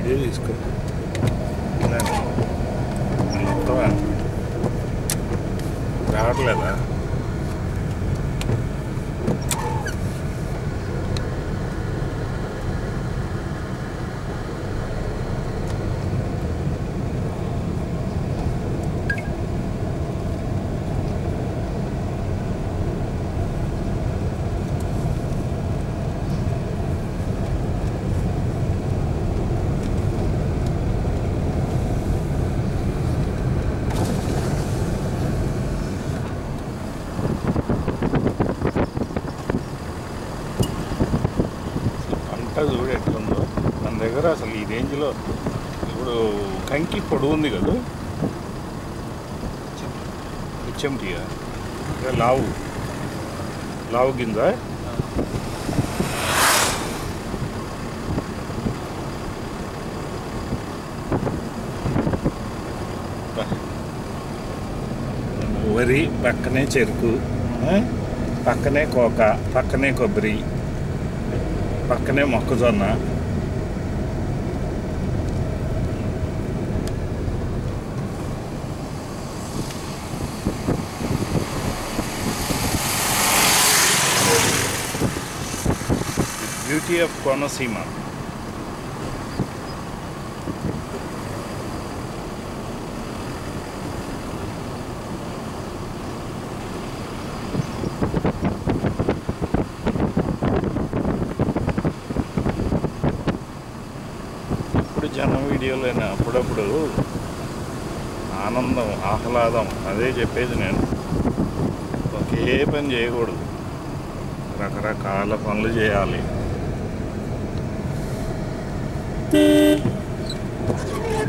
Video తీసుకో ఇలా. మళ్ళీ వస్తావా రావట్లేదా పంట చూడు ఎట్లుందో మన దగ్గర అసలు ఈ రేంజ్లో ఇప్పుడు కంకి పొడుగు ఉంది కదా హెచ్ఎంటీయా ఇంకా లావు లావు గింజ వరి పక్కనే చెరుకు ఆ? పక్కనే కోక పక్కనే కొబ్బరి పక్కనే మొక్కజొన్న బ్యూటీ ఆఫ్ కోనసీమ ఇప్పుడు జనం వీడియోలైనా అప్పుడప్పుడు ఆనందం ఆహ్లాదం అదే చెప్పేది నేను ఒకే పని చేయకూడదు రకరకాల పనులు చేయాలి